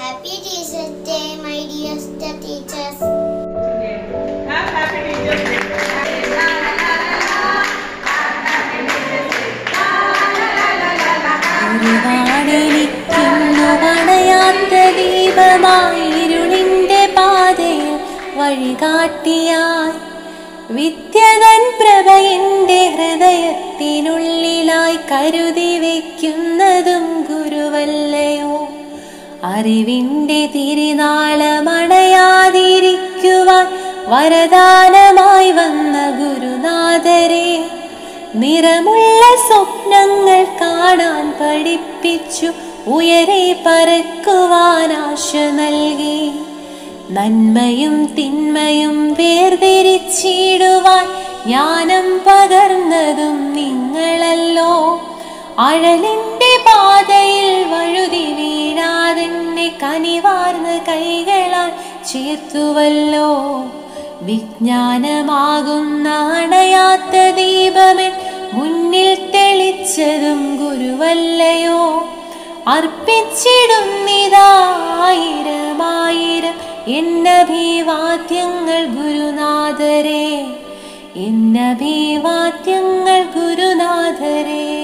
Happy Teachers Day, my dear teachers. Have happy teachers day. ഒരുപാടെനിക്കുന്നു വണയാത്ത ദീപമായിരുളിന്റെ പാതയിൽ വഴികാട്ടിയായി വിദ്യതൻ പ്രഭയിന്റെ ഹൃദയത്തിനുള്ളിലായി കരുതി വയ്ക്കുന്നതും ഗുരുവല്ലയോ അറിവിന്റെ തിരുനാളമണയാതിരിക്കുവാൻ വരദാനമായി വന്ന ഗുരുനാഥരെ നിറമുള്ള സ്വപ്നങ്ങൾ കാണാൻ പഠിപ്പിച്ചു ഉയരെ പറക്കുവാൻ ആശ നൽകി നന്മയും തിന്മയും വേർതിരിച്ചിടുവാൻ ജ്ഞാനം പകർന്നതും നിങ്ങളല്ലോ അഴലിന്റെ പാതയിൽ വഴുതി വീഴാതെന്നെ കനിവാർന്ന കൈകളാൽ ചേർത്തുവല്ലോ വിജ്ഞാനമാകുന്ന അണയാത്ത ദീപമൻ മുന്നിൽ തെളിച്ചതും ഗുരുവല്ലയോ അർപ്പിച്ചിടുന്നിതായിരമായിരം എന്നഭിവാദ്യങ്ങൾ ഗുരുനാഥരെ എന്നഭിവാദ്യങ്ങൾ ഗുരുനാഥരെ